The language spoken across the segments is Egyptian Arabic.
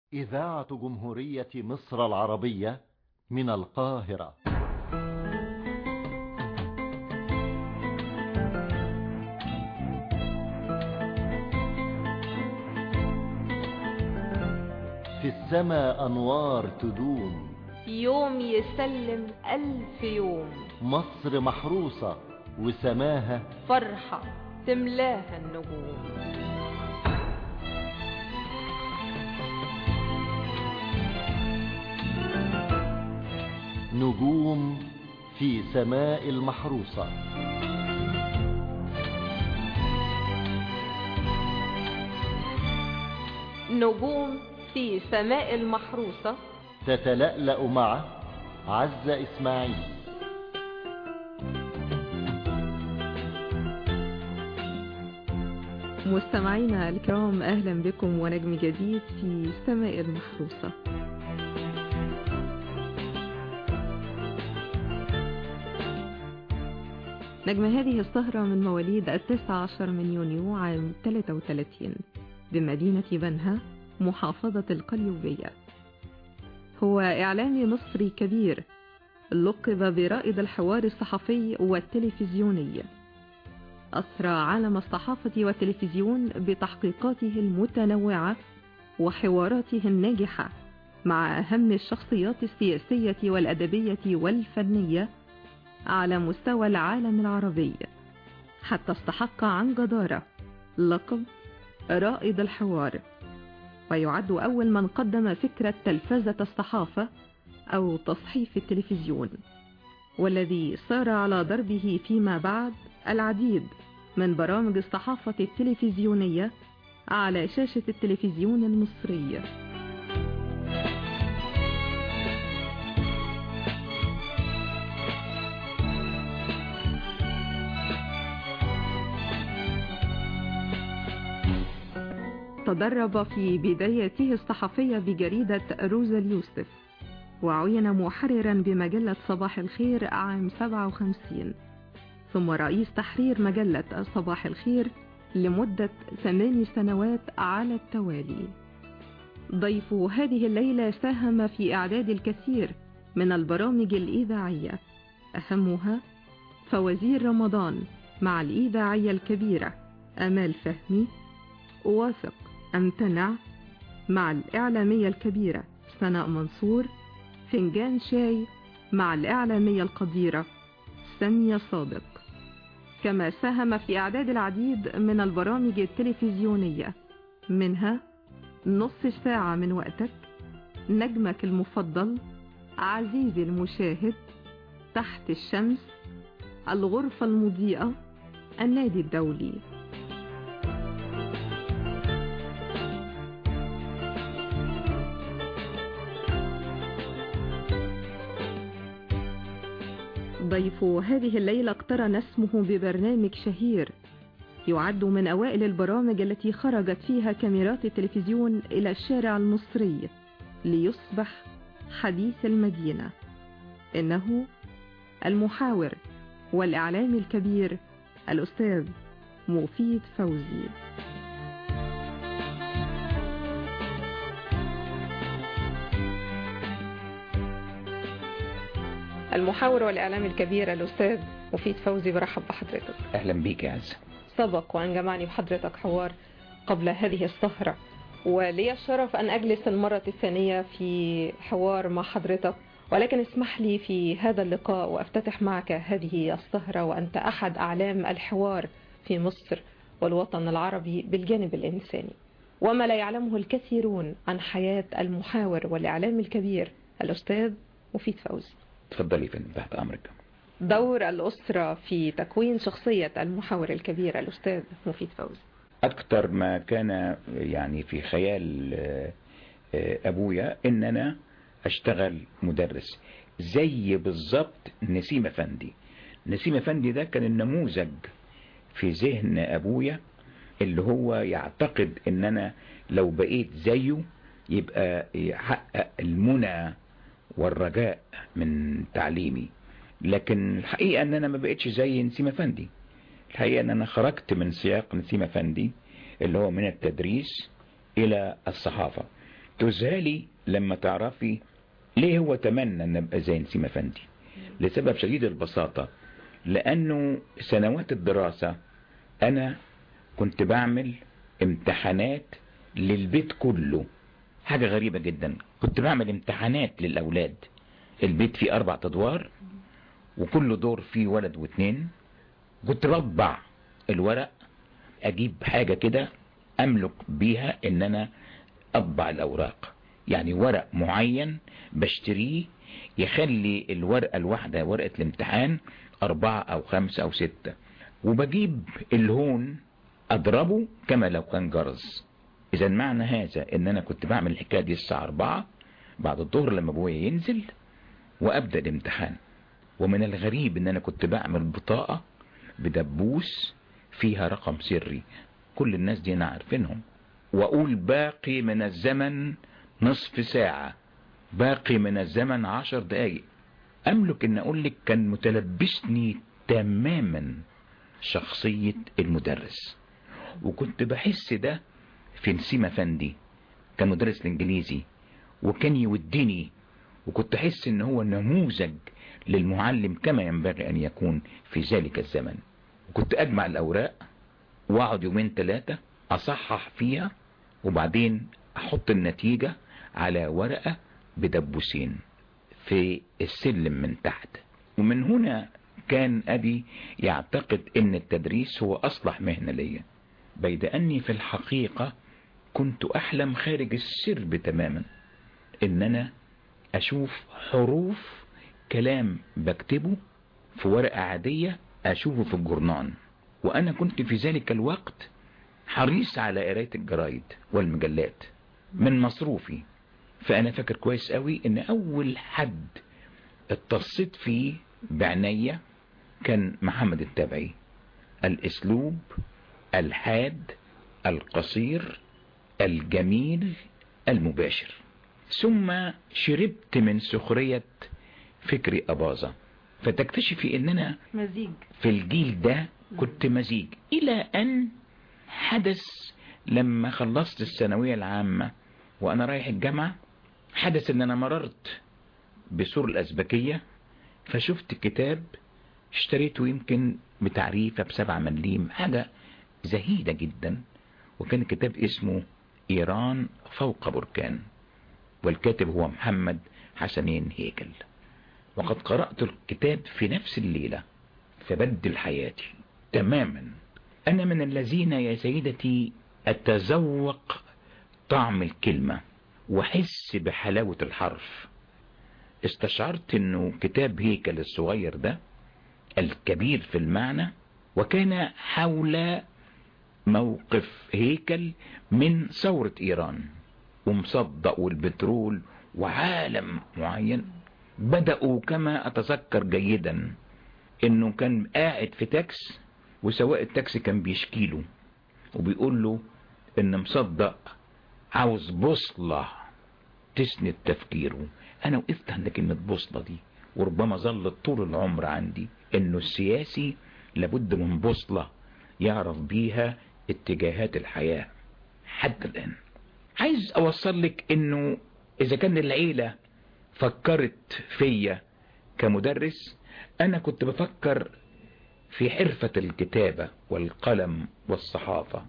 إذاعة جمهورية مصر العربية من القاهرة في السماء أنوار تدوم يوم يسلم ألف يوم مصر محروسة وسماها فرحة تملاها النجوم نجوم في سماء المحروسة نجوم في سماء المحروسة تتلألأ مع عزة إسماعيل مستمعينا الكرام أهلا بكم ونجم جديد في سماء المحروسة نجم هذه السهرة من مواليد التاسع عشر من يونيو عام 33 بمدينة بنها محافظة القليوبية هو إعلامي مصري كبير لقب برائد الحوار الصحفي والتلفزيوني أسرى عالم الصحافة والتلفزيون بتحقيقاته المتنوعة وحواراته الناجحة مع أهم الشخصيات السياسية والأدبية والفنية على مستوى العالم العربي حتى استحق عن جدارة لقب رائد الحوار ويعد أول من قدم فكرة تلفزة الصحافة أو تصحيف التلفزيون والذي سار على دربه فيما بعد العديد من برامج الصحافة التلفزيونية على شاشة التلفزيون المصري تدرب في بدايته الصحفية بجريدة روزا اليوسف وعين محررا بمجلة صباح الخير عام 57 ثم رئيس تحرير مجلة صباح الخير لمدة ثمان سنوات على التوالي ضيف هذه الليلة ساهم في إعداد الكثير من البرامج الإذاعية أهمها فوزير رمضان مع الإذاعية الكبيرة أمال فهمي أوافق أمتنع مع الإعلامية الكبيرة سناء منصور فنجان شاي مع الإعلامية القديرة سامية صادق كما ساهم في إعداد العديد من البرامج التلفزيونية منها نص ساعة من وقتك نجمك المفضل عزيزي المشاهد تحت الشمس الغرفة المضيئة النادي الدولي ضيف هذه الليلة اقترن اسمه ببرنامج شهير يعد من أوائل البرامج التي خرجت فيها كاميرات التلفزيون إلى الشارع المصري ليصبح حديث المدينة إنه المحاور والإعلام الكبير الأستاذ مفيد فوزي المحاور والإعلام الكبير الأستاذ مفيد فوزي برحب بحضرتك أهلا بيك يا عزة سبق وأن جمعني بحضرتك حوار قبل هذه السهرة ولي الشرف أن أجلس المرة الثانية في حوار مع حضرتك ولكن اسمح لي في هذا اللقاء وأفتتح معك هذه السهرة وأنت أحد أعلام الحوار في مصر والوطن العربي بالجانب الإنساني وما لا يعلمه الكثيرون عن حياة المحاور والإعلام الكبير الأستاذ مفيد فوزي تفضلي فندم تحت أمرك دور الأسرة في تكوين شخصية المحاور الكبير الأستاذ مفيد فوزي أكثر ما كان يعني في خيال أبويا إن أنا أشتغل مدرس زي بالظبط نسيم أفندي نسيم أفندي ده كان النموذج في ذهن أبويا اللي هو يعتقد إن أنا لو بقيت زيه يبقى يحقق المنى والرجاء من تعليمي لكن الحقيقة ان انا ما بقتش زي نسيم افندي الحقيقة ان انا خرجت من سياق نسيم افندي اللي هو من التدريس الى الصحافة تذهلي لما تعرفي ليه هو تمنى ان ابقى زي نسيم افندي لسبب شديد البساطة لانه سنوات الدراسة انا كنت بعمل امتحانات للبيت كله حاجة غريبة جدا كنت بعمل امتحانات للاولاد البيت فيه اربع ادوار وكل دور فيه ولد واتنين كنت بطبع الورق اجيب حاجة كده املك بيها ان انا اطبع الاوراق يعني ورق معين بشتريه يخلي الورقة الواحدة ورقة الامتحان اربعة او خمسة او ستة وبجيب الهون اضربه كما لو كان جرس اذا معنى هذا ان انا كنت بعمل الحكاية دي الساعة اربعة بعد الظهر لما ابويا ينزل وابدأ الامتحان ومن الغريب ان انا كنت بعمل بطاقة بدبوس فيها رقم سري كل الناس دي انا عارفينهم واقول باقي من الزمن نصف ساعة باقي من الزمن عشر دقايق املك ان اقول لك كان متلبسني تماما شخصية المدرس وكنت بحس ده في نسيم افندي كان مدرس الانجليزي وكان يودني وكنت احس ان هو نموذج للمعلم كما ينبغي ان يكون في ذلك الزمن وكنت اجمع الاوراق واقعد يومين ثلاثة اصحح فيها وبعدين احط النتيجة على ورقة بدبوسين في السلم من تحت ومن هنا كان ابي يعتقد ان التدريس هو اصلح مهنة ليا بيد اني في الحقيقة كنت احلم خارج السرب تماما ان انا اشوف حروف كلام بكتبه في ورقة عادية اشوفه في الجرنان وانا كنت في ذلك الوقت حريص على قراية الجرايد والمجلات من مصروفي فانا فاكر كويس قوي ان اول حد اتصيت فيه بعناية كان محمد التابعي الاسلوب الحاد القصير الجميل المباشر ثم شربت من سخرية فكري أباظة فتكتشفي ان انا مزيج في الجيل ده كنت مزيج الى ان حدث لما خلصت الثانوية العامة وانا رايح الجامعة حدث ان انا مررت بسور الازبكية فشفت كتاب اشتريته يمكن بتعريفة بسبعة مليم حاجة زهيدة جدا وكان كتاب اسمه ايران فوق بركان والكاتب هو محمد حسنين هيكل وقد قرأت الكتاب في نفس الليلة فبدل حياتي تماما أنا من الذين يا سيدتي أتذوق طعم الكلمة وحس بحلاوة الحرف استشعرت انه كتاب هيكل الصغير ده الكبير في المعنى وكان حول موقف هيكل من ثورة ايران ومصدق والبترول وعالم معين بدأوا كما اتذكر جيدا انه كان قاعد في تاكس وسواق التاكسي كان بيشكيله وبيقول له ان مصدق عاوز بوصلة تسند تفكيره انا وقفت عند كلمة بوصلة دي وربما ظلت طول العمر عندي انه السياسي لابد من بوصلة يعرف بيها اتجاهات الحياة حتى الان عايز اوصل لك انه اذا كان العيلة فكرت فيا كمدرس انا كنت بفكر في حرفة الكتابة والقلم والصحافة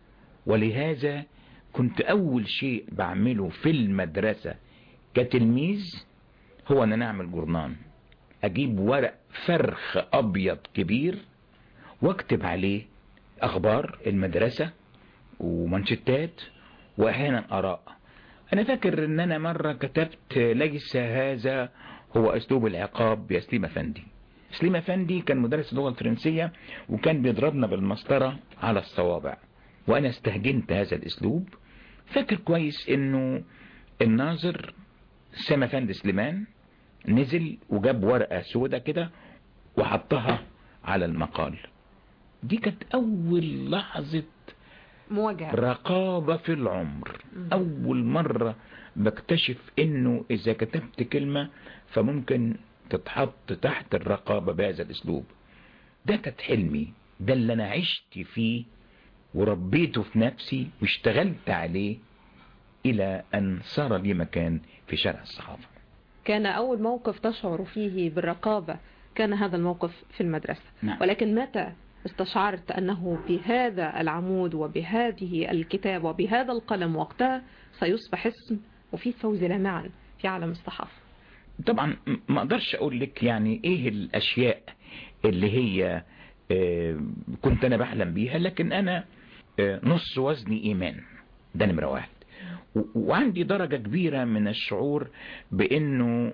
ولهذا كنت اول شيء بعمله في المدرسة كتلميذ هو ان انا اعمل جورنان اجيب ورق فرخ ابيض كبير واكتب عليه اخبار المدرسة ومانشتات واحيانا اراء انا فاكر ان انا مرة كتبت ليس هذا هو اسلوب العقاب يا سليم افندي سليم افندي كان مدرس اللغة الفرنسية وكان بيضربنا بالمسطرة على الصوابع وانا استهجنت هذا الاسلوب فاكر كويس انه الناظر سامة فندي سليمان نزل وجاب ورقة سودة كده وحطها على المقال دي كانت اول لحظة مواجهة رقابة في العمر اول مرة بكتشف انه اذا كتبت كلمة فممكن تتحط تحت الرقابة بهذا الاسلوب ده كانت حلمي ده اللي انا عشت فيه وربيته في نفسي واشتغلت عليه إلى أن صار لي مكان في شارع الصحافة كان أول موقف تشعر فيه بالرقابة كان هذا الموقف في المدرسة نعم. ولكن متى استشعرت أنه بهذا العمود وبهذه الكتاب وبهذا القلم وقتها سيصبح اسم مفيد فوزي لامعا في عالم الصحافة طبعا م- ما اقدرش اقول لك يعني ايه الاشياء اللي هي آه، كنت انا بحلم بيها لكن انا آه، نص وزني ايمان ده نمرة واحد و- وعندي درجة كبيرة من الشعور بانه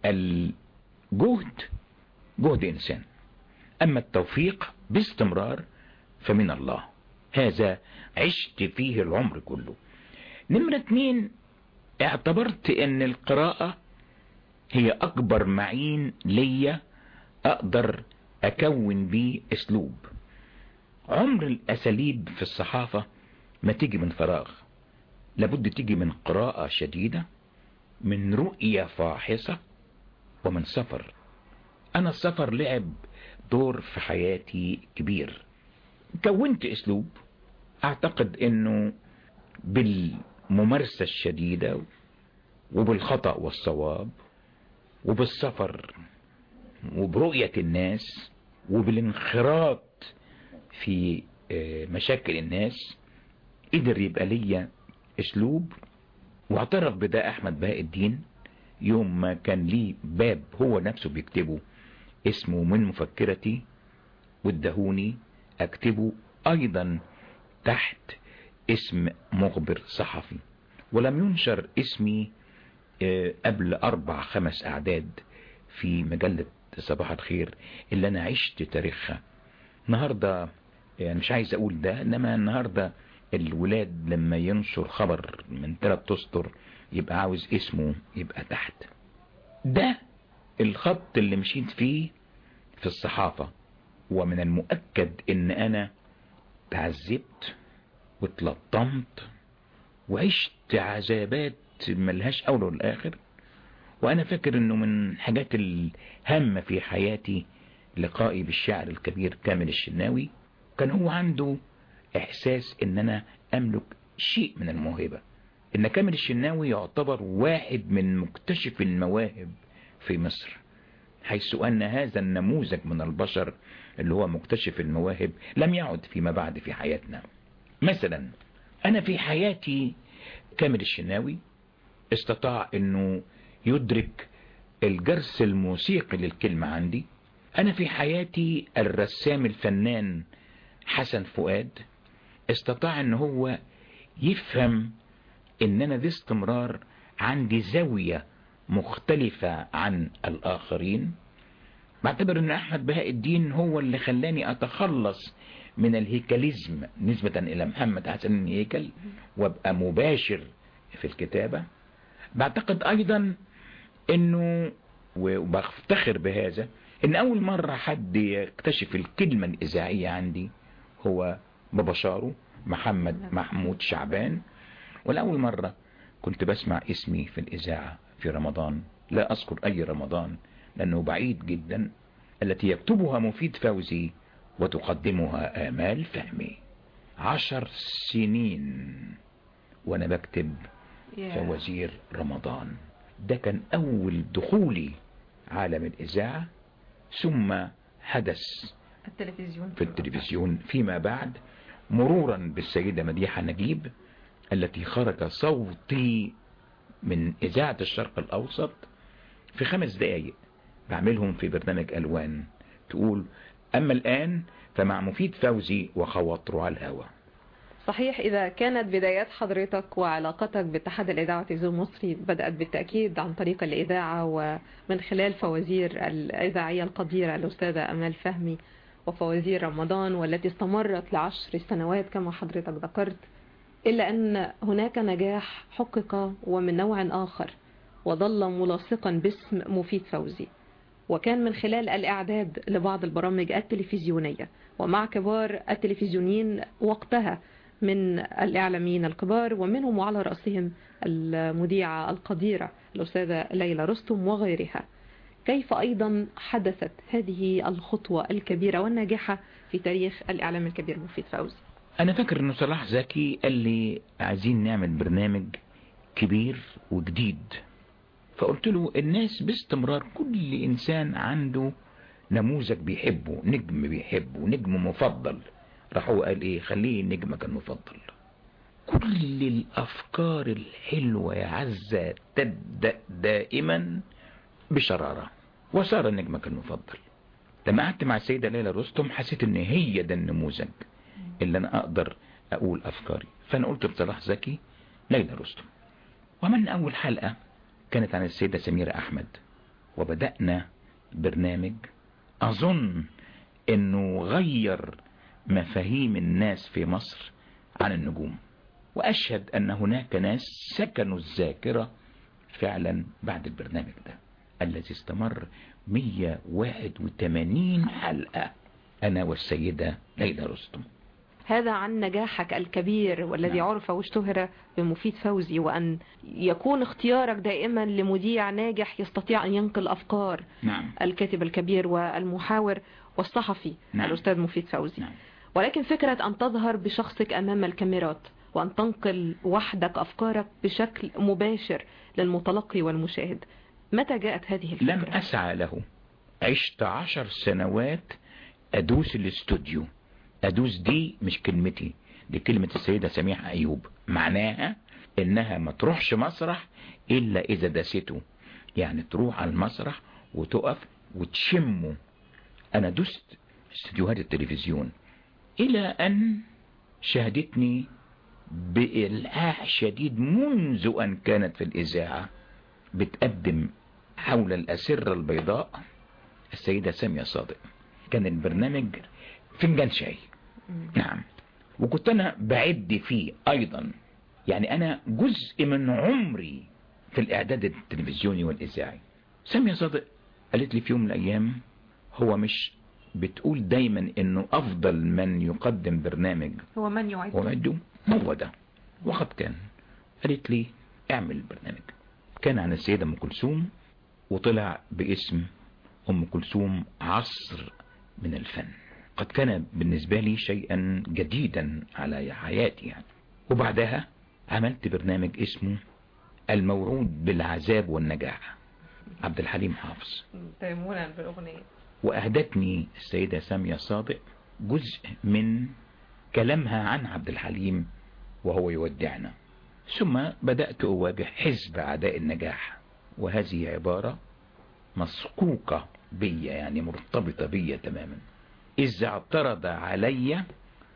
الجهد جهد انسان اما التوفيق باستمرار فمن الله هذا عشت فيه العمر كله نمرة اتنين اعتبرت ان القراءة هي اكبر معين ليا اقدر اكون بيه اسلوب عمر الاساليب في الصحافة ما تيجي من فراغ لابد تيجي من قراءة شديدة من رؤية فاحصة ومن سفر انا السفر لعب دور في حياتي كبير كونت اسلوب اعتقد انه بالممارسة الشديدة وبالخطأ والصواب وبالسفر وبرؤية الناس وبالانخراط في آه، مشاكل الناس قدر يبقى ليا اسلوب واعترف بده احمد بهاء الدين يوم ما كان ليه باب هو نفسه بيكتبه اسمه من مفكرتي وادهوني اكتبه ايضا تحت اسم مخبر صحفي ولم ينشر اسمي آه، قبل اربع خمس اعداد في مجلة صباح الخير اللي انا عشت تاريخها النهاردة يعني مش عايز اقول ده انما النهاردة الولاد لما ينشر خبر من ثلاث اسطر يبقى عاوز اسمه يبقى تحت ده الخط اللي مشيت فيه في الصحافة ومن المؤكد ان انا تعذبت واتلطمت وعشت عذابات ملهاش اول ولا اخر وانا فاكر انه من الحاجات الهامة في حياتي لقائي بالشاعر الكبير كامل الشناوي كان هو عنده احساس ان انا املك شيء من الموهبة ان كامل الشناوي يعتبر واحد من مكتشف المواهب في مصر حيث ان هذا النموذج من البشر اللي هو مكتشف المواهب لم يعد فيما بعد في حياتنا مثلا انا في حياتي كامل الشناوي استطاع انه يدرك الجرس الموسيقي للكلمة عندي انا في حياتي الرسام الفنان حسن فؤاد استطاع ان هو يفهم ان انا باستمرار عندي زاوية مختلفة عن الاخرين بعتبر ان احمد بهاء الدين هو اللي خلاني اتخلص من الهيكليزم نسبة الى محمد حسن هيكل وابقى مباشر في الكتابة بعتقد ايضا انه وبفتخر بهذا ان اول مرة حد يكتشف الكلمة الاذاعية عندي هو بابا شارو محمد محمود شعبان ولأول مرة كنت بسمع اسمي في الإذاعة في رمضان لا أذكر أي رمضان لأنه بعيد جدا التي يكتبها مفيد فوزي وتقدمها آمال فهمي عشر سنين وأنا بكتب فوازير رمضان ده كان أول دخولي عالم الإذاعة ثم حدث التلفزيون في التلفزيون فيما بعد مرورا بالسيدة مديحة نجيب التي خرج صوتي من إذاعة الشرق الأوسط في خمس دقايق بعملهم في برنامج ألوان تقول أما الآن فمع مفيد فوزي وخواطره على الهوى صحيح إذا كانت بدايات حضرتك وعلاقتك باتحاد الإذاعة والتلفزيون المصري بدأت بالتأكيد عن طريق الإذاعة ومن خلال فوازير الإذاعية القديرة الأستاذة أمال فهمي وفوازير رمضان والتي استمرت لعشر سنوات كما حضرتك ذكرت إلا أن هناك نجاح حقق ومن نوع آخر وظل ملاصقا باسم مفيد فوزي وكان من خلال الإعداد لبعض البرامج التلفزيونية ومع كبار التلفزيونيين وقتها من الإعلاميين الكبار ومنهم وعلى رأسهم المذيعة القديرة الأستاذة ليلى رستم وغيرها كيف أيضا حدثت هذه الخطوة الكبيرة والناجحة في تاريخ الإعلام الكبير مفيد فوزي أنا فاكر إنه صلاح زكي قال لي عايزين نعمل برنامج كبير وجديد فقلت له الناس باستمرار كل انسان عنده نموذج بيحبه نجم بيحبه نجم مفضل راح هو قال ايه خليه نجمك المفضل كل الافكار الحلوة يا عزة تبدأ دائما بشرارة وصار نجمك المفضل لما قعدت مع السيدة ليلى رستم حسيت ان هي ده النموذج اللي انا اقدر اقول افكاري فانا قلت لصلاح زكي ليلى رستم ومن اول حلقة كانت عن السيدة سميرة احمد وبدأنا برنامج اظن انه غير مفاهيم الناس في مصر عن النجوم واشهد ان هناك ناس سكنوا الذاكرة فعلا بعد البرنامج ده الذي استمر 181 حلقة انا والسيدة ليلى رستم هذا عن نجاحك الكبير والذي نعم. عرف واشتهر بمفيد فوزي وأن يكون اختيارك دائما لمذيع ناجح يستطيع أن ينقل أفكار نعم الكاتب الكبير والمحاور والصحفي نعم. الأستاذ مفيد فوزي نعم ولكن فكرة أن تظهر بشخصك أمام الكاميرات وأن تنقل وحدك أفكارك بشكل مباشر للمتلقي والمشاهد متى جاءت هذه الفكرة؟ لم أسعى له عشت عشر سنوات أدوس الاستوديو أدوس دي مش كلمتي دي كلمة السيدة سميحة أيوب معناها إنها ما تروحش مسرح إلا إذا داسته يعني تروح على المسرح وتقف وتشمه أنا دوست استديوهات التلفزيون إلى أن شاهدتني بإلحاح شديد منذ أن كانت في الإذاعة بتقدم حول الأسرة البيضاء السيدة سامية صادق كان البرنامج فنجان شاي نعم وكنت أنا بعد فيه أيضا يعني أنا جزء من عمري في الإعداد التلفزيوني والإذاعي سامية صادق قالت لي في يوم من الأيام هو مش بتقول دايما إنه أفضل من يقدم برنامج هو من يعد ومعده هو ده وقد كان قالت لي اعمل البرنامج كان عن السيدة ام كلثوم وطلع باسم ام كلثوم عصر من الفن قد كان بالنسبة لي شيئا جديدا على حياتي يعني وبعدها عملت برنامج اسمه الموعود بالعذاب والنجاح عبد الحليم حافظ تيمونا بالأغنية وأهدتني السيدة سامية صادق جزء من كلامها عن عبد الحليم وهو يودعنا ثم بدأت أواجه حزب أعداء النجاح وهذه عبارة مسقوقة بي يعني مرتبطة بي تماما إذا اعترض علي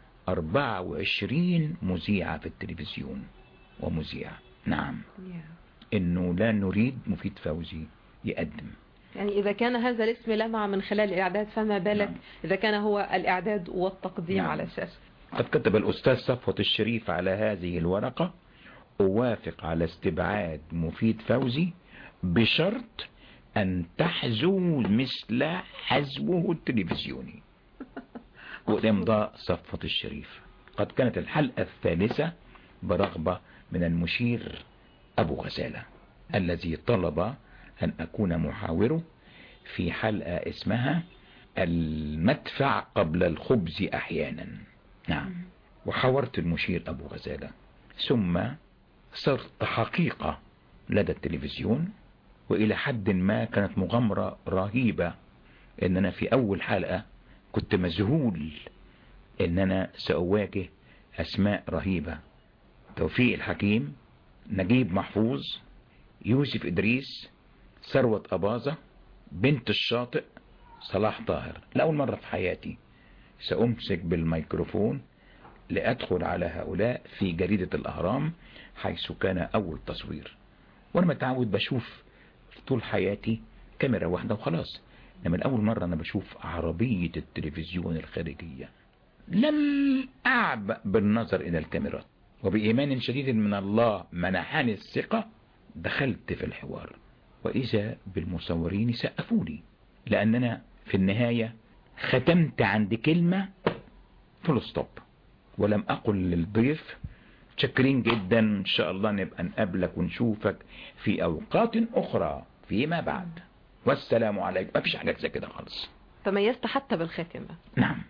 24 مذيعة في التلفزيون ومذيع نعم إنه لا نريد مفيد فوزي يقدم يعني إذا كان هذا الاسم لمع من خلال الإعداد فما بالك نعم. إذا كان هو الإعداد والتقديم نعم. على الشاشة قد كتب الأستاذ صفوة الشريف على هذه الورقة أوافق على استبعاد مفيد فوزي بشرط أن تحزو مثل حزوه التلفزيوني وإمضاء صفوة الشريف قد كانت الحلقة الثالثة برغبة من المشير أبو غزالة الذي طلب أن أكون محاوره في حلقة اسمها المدفع قبل الخبز أحيانا نعم وحاورت المشير أبو غزالة ثم صرت حقيقة لدى التلفزيون وإلى حد ما كانت مغامرة رهيبة إن أنا في أول حلقة كنت مذهول إن أنا سأواجه أسماء رهيبة توفيق الحكيم نجيب محفوظ يوسف إدريس ثروة أباظة بنت الشاطئ صلاح طاهر لأول مرة في حياتي سأمسك بالميكروفون لأدخل على هؤلاء في جريدة الأهرام حيث كان أول تصوير وأنا متعود بشوف طول حياتي كاميرا واحدة وخلاص لما الأول مرة أنا بشوف عربية التلفزيون الخارجية لم أعبأ بالنظر إلى الكاميرات وبإيمان شديد من الله منحني الثقة دخلت في الحوار وإذا بالمصورين سقفوا لي لأننا في النهاية ختمت عند كلمة فول ستوب ولم أقل للضيف شكرين جدا إن شاء الله نبقى نقابلك ونشوفك في أوقات أخرى فيما بعد والسلام عليكم ما فيش حاجات زي كده خالص تميزت حتى بالخاتمة نعم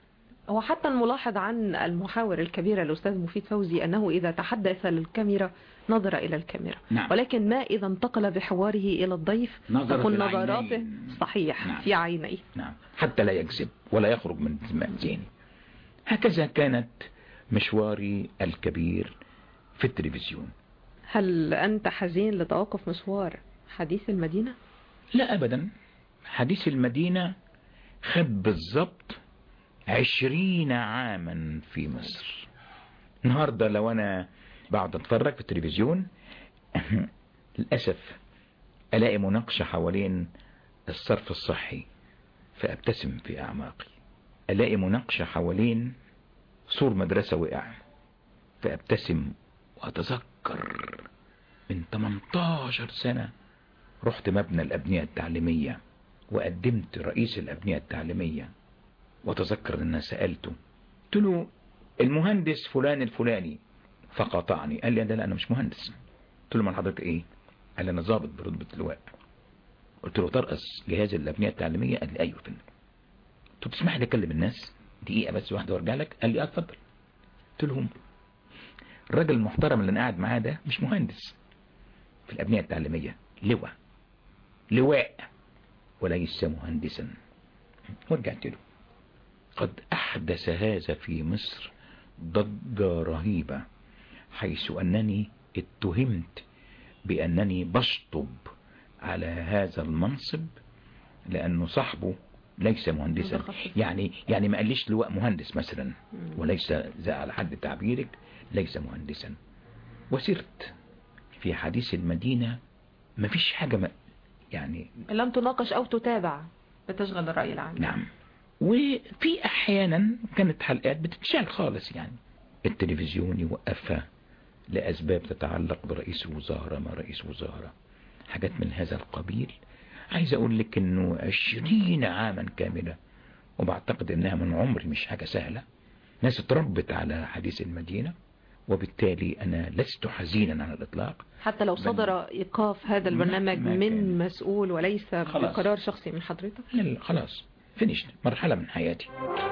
هو حتى الملاحظ عن المحاور الكبير الأستاذ مفيد فوزي أنه إذا تحدث للكاميرا نظر إلى الكاميرا نعم. ولكن ما إذا انتقل بحواره إلى الضيف نظر تكون في نظراته العينين. صحيح نعم. في عينيه نعم حتى لا يكذب ولا يخرج من ذهني هكذا كانت مشواري الكبير في التلفزيون هل أنت حزين لتوقف مشوار حديث المدينة؟ لا أبدا حديث المدينة خد بالظبط عشرين عاما في مصر النهاردة لو أنا بقعد أتفرج في التلفزيون للأسف ألاقي مناقشة حوالين الصرف الصحي فأبتسم في أعماقي ألاقي مناقشة حوالين سور مدرسة وقع فأبتسم وأتذكر من 18 سنة رحت مبنى الأبنية التعليمية وقدمت رئيس الأبنية التعليمية وتذكر أن أنا سألته قلت له المهندس فلان الفلاني فقطعني قال لي ده لا أنا مش مهندس قلت له من حضرتك إيه قال لي أنا ضابط برتبة اللواء قلت له ترأس جهاز الأبنية التعليمية قال لي أيوه فندم قلت له تسمح لي أكلم الناس دقيقة بس واحدة وارجع لك قال لي آه، اتفضل قلت لهم الراجل المحترم اللي أنا قاعد معاه ده مش مهندس في الأبنية التعليمية لواء لواء وليس مهندسا ورجعت له قد أحدث هذا في مصر ضجة رهيبة حيث أنني اتهمت بأنني بشطب على هذا المنصب لأنه صاحبه ليس مهندسا متخصص. يعني يعني ما قاليش لواء مهندس مثلا وليس زي على حد تعبيرك ليس مهندسا وسرت في حديث المدينة ما فيش حاجة ما يعني لم تناقش أو تتابع بتشغل الرأي العام نعم وفي احيانا كانت حلقات بتتشال خالص يعني التلفزيون يوقفها لاسباب تتعلق برئيس الوزراء ما رئيس وزراء حاجات من هذا القبيل عايز اقول لك انه عشرين عاما كاملة وبعتقد انها من عمري مش حاجة سهلة ناس اتربت على حديث المدينة وبالتالي انا لست حزينا على الاطلاق حتى لو صدر إيقاف هذا البرنامج ما كان. من مسؤول وليس خلاص. بقرار شخصي من حضرتك لا لا خلاص فينيش مرحلة من حياتي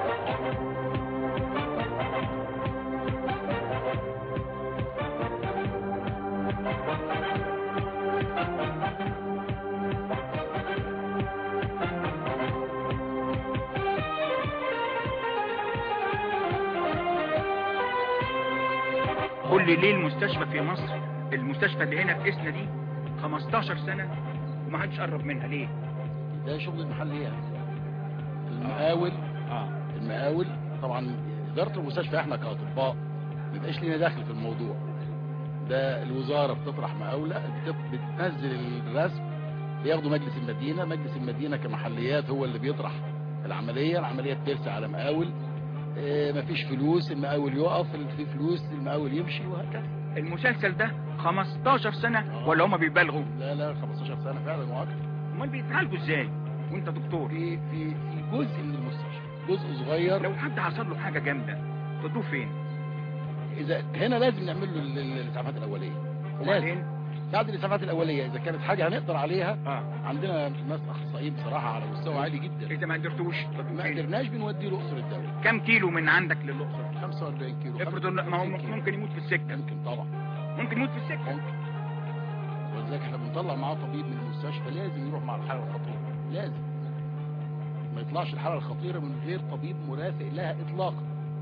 قول لي ليه المستشفى في مصر المستشفى اللي هنا في اسنا دي 15 سنة وما حدش قرب منها ليه ده شغل المحليات المقاول اه المقاول طبعا إدارة المستشفى احنا كأطباء ما بيبقاش لينا دخل في الموضوع ده الوزارة بتطرح مقاولة بت- بتنزل الرسم بياخدوا مجلس المدينة مجلس المدينة كمحليات هو اللي بيطرح العملية العملية بترسى على مقاول اه مفيش فلوس المقاول يقف اللي فيه فلوس المقاول يمشي وهكذا المسلسل ده 15 سنة ولا هما بيبالغوا لا لا 15 سنة فعلا واكتر امال بيتعالجوا ازاي وانت دكتور في في في جزء من المستشفى جزء صغير لو حد حصل له حاجة جامدة تودوه فين اذا هنا لازم نعمل له ال- ال- الاسعافات الاوليه لازم وبعدين بعد الاسعافات الاوليه اذا كانت حاجه هنقدر عليها اه عندنا ناس اخصائيين بصراحه على مستوى عالي جدا اذا ما قدرتوش تودوه ما فين قدرناش بنوديه الاقصر الدولي كم كيلو من عندك للاقصر 45 كيلو افرض إن- 55 ما هو كيلو. ممكن يموت في السكة ممكن طبعا ممكن يموت في السكة ممكن ولذلك احنا بنطلع معاه طبيب من المستشفى لازم يروح مع الحاله الخطيره لازم ما يطلعش الحاله الخطيره من غير طبيب مرافق لها اطلاقا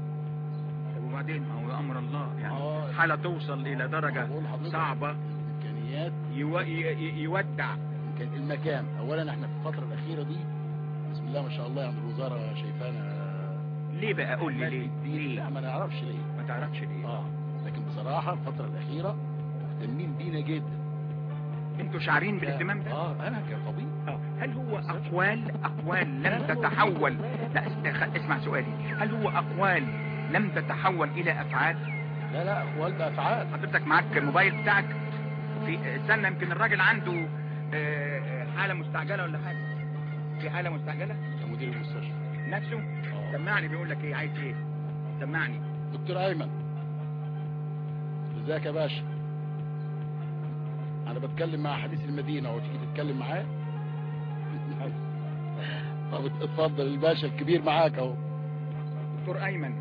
طب وبعدين ما هو امر الله يعني آه. حالة توصل الى درجة بقول لحضرتك صعبة الامكانيات يو... ي... ي- يودع كان المكان اولا احنا في الفتره الاخيره دي بسم الله ما شاء الله يعني الوزاره شايفانا ليه بقى قول لي ليه لا ليه ما نعرفش ليه ما تعرفش ليه اه لكن بصراحه الفتره الاخيره مهتمين بينا جدا انتوا شعرين بالاهتمام ده اه انا كطبيب آه. هل هو اقوال اقوال لم تتحول لا است- خ- اسمع سؤالي هل هو اقوال لم تتحول الى افعال لا لا اقوال ده افعال حضرتك معاك الموبايل بتاعك في استنى يمكن الراجل عنده آه، آه، حالة مستعجلة ولا حاجة في حالة مستعجلة كمدير المستشفى نفسه آه. سمعني بيقول لك ايه عايز ايه سمعني دكتور ايمن ازيك يا باشا انا بتكلم مع حديث المدينه وتيجي تتكلم معاه طب اتفضل الباشا الكبير معاك اهو دكتور ايمن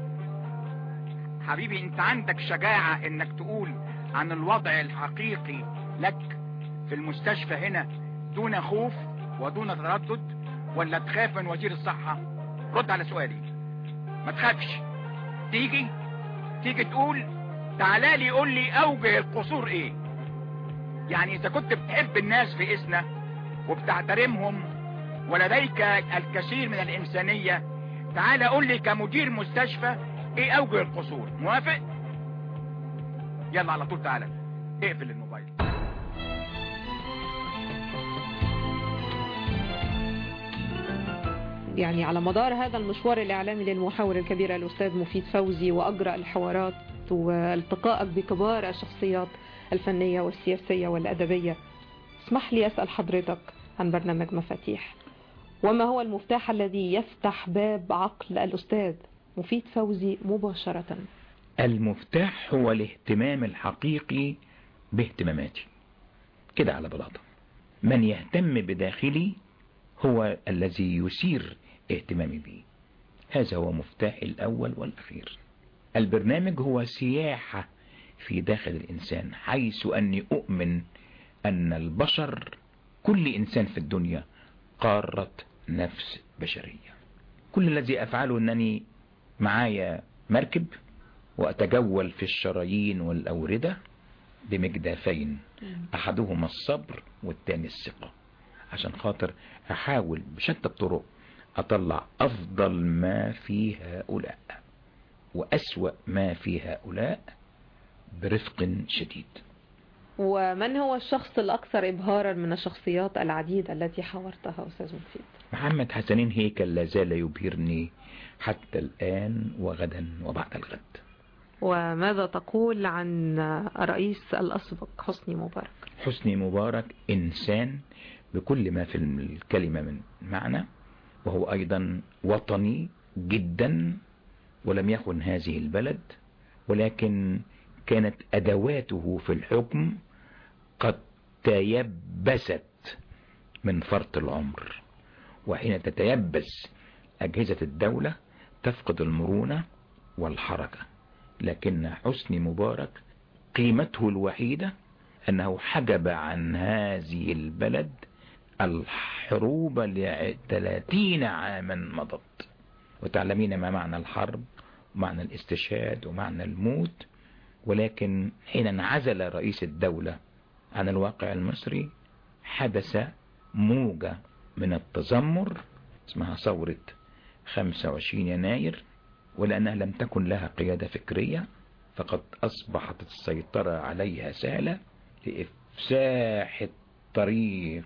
حبيبي انت عندك شجاعة انك تقول عن الوضع الحقيقي لك في المستشفى هنا دون خوف ودون تردد ولا تخاف من وزير الصحة رد على سؤالي ما تخافش تيجي تيجي تقول تعالى لي قول لي اوجه القصور ايه يعني اذا كنت بتحب الناس في اسنا وبتحترمهم ولديك الكثير من الانسانية تعالى قول لي كمدير مستشفى ايه اوجه القصور موافق يلا على طول تعالى اقفل الموبايل يعني على مدار هذا المشوار الإعلامي للمحاور الكبير الأستاذ مفيد فوزي وأجرى الحوارات والتقائك بكبار الشخصيات الفنية والسياسية والأدبية اسمح لي أسأل حضرتك عن برنامج مفاتيح وما هو المفتاح الذي يفتح باب عقل الأستاذ مفيد فوزي مباشرة المفتاح هو الاهتمام الحقيقي باهتماماتي كده على بلاطة من يهتم بداخلي هو الذي يثير اهتمامي به هذا هو مفتاحي الأول والأخير البرنامج هو سياحة في داخل الإنسان حيث أني أؤمن أن البشر كل إنسان في الدنيا قارة نفس بشرية كل الذي أفعله أنني معايا مركب وأتجول في الشرايين والأوردة بمجدافين أحدهما الصبر والتاني الثقة عشان خاطر أحاول بشتى الطرق أطلع أفضل ما في هؤلاء وأسوأ ما في هؤلاء برفق شديد ومن هو الشخص الأكثر إبهارا من الشخصيات العديدة التي حاورتها أستاذ مفيد محمد حسنين هيكل لا زال يبهرني حتى الآن وغدا وبعد الغد وماذا تقول عن الرئيس الأسبق حسني مبارك حسني مبارك إنسان بكل ما في الكلمة من معنى وهو أيضا وطني جدا ولم يخن هذه البلد ولكن كانت أدواته في الحكم قد تيبست من فرط العمر وحين تتيبس أجهزة الدولة تفقد المرونة والحركة لكن حسني مبارك قيمته الوحيدة أنه حجب عن هذه البلد الحروب لثلاثين عاما مضت وتعلمين ما معنى الحرب ومعنى الاستشهاد ومعنى الموت ولكن حين انعزل رئيس الدولة عن الواقع المصري حدث موجة من التذمر اسمها ثورة 25 يناير ولأنها لم تكن لها قيادة فكرية فقد أصبحت السيطرة عليها سهلة لإفساح الطريق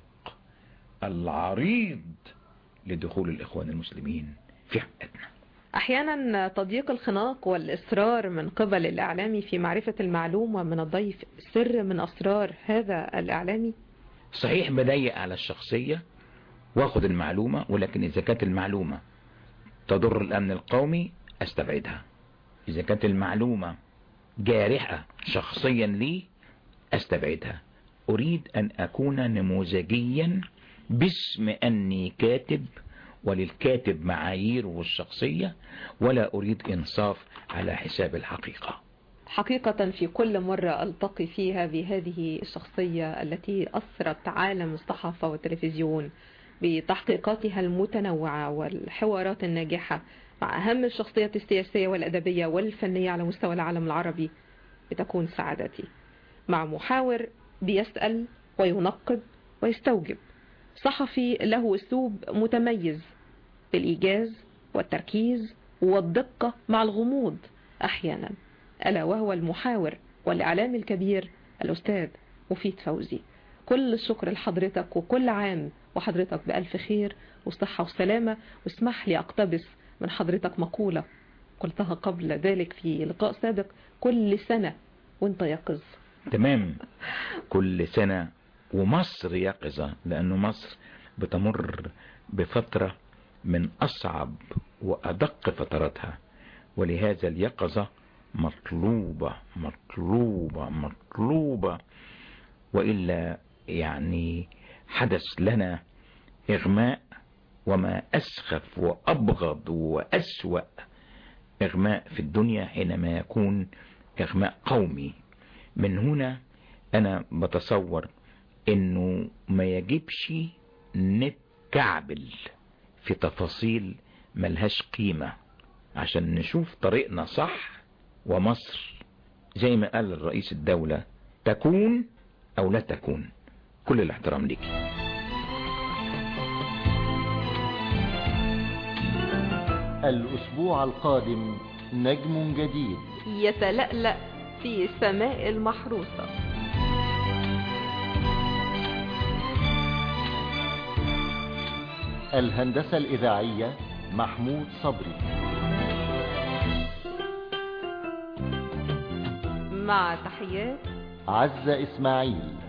العريض لدخول الإخوان المسلمين في حقنا أحيانا تضييق الخناق والإصرار من قبل الإعلامي في معرفة المعلومة من الضيف سر من أسرار هذا الإعلامي صحيح بضيق على الشخصية واخد المعلومة ولكن إذا كانت المعلومة تضر الأمن القومي أستبعدها إذا كانت المعلومة جارحة شخصيا لي أستبعدها أريد أن أكون نموذجيا باسم أني كاتب وللكاتب معاييره الشخصية ولا أريد إنصاف على حساب الحقيقة حقيقة في كل مرة ألتقي فيها بهذه الشخصية التي أثرت عالم الصحافة والتلفزيون بتحقيقاتها المتنوعة والحوارات الناجحة مع أهم الشخصيات السياسية والأدبية والفنية على مستوى العالم العربي بتكون سعادتي مع محاور بيسأل وينقد ويستوجب صحفي له أسلوب متميز بالإيجاز والتركيز والدقة مع الغموض أحيانا ألا وهو المحاور والإعلام الكبير الأستاذ مفيد فوزي كل الشكر لحضرتك وكل عام وحضرتك بألف خير وصحة وسلامة واسمح لي أقتبس من حضرتك مقولة قلتها قبل ذلك في لقاء سابق كل سنة وانت يقظ تمام كل سنة ومصر يقظة لأنه مصر بتمر بفترة من أصعب وأدق فتراتها ولهذا اليقظة مطلوبة مطلوبة مطلوبة وإلا يعني حدث لنا إغماء وما أسخف وأبغض وأسوأ إغماء في الدنيا حينما يكون إغماء قومي من هنا أنا بتصور إنه ما يجبش نتكعبل في تفاصيل ملهاش قيمة عشان نشوف طريقنا صح ومصر زي ما قال الرئيس الدولة تكون أو لا تكون كل الاحترام ليك الأسبوع القادم نجم جديد يتلألأ في سماء المحروسة الهندسة الإذاعية محمود صبري مع تحيات عزة إسماعيل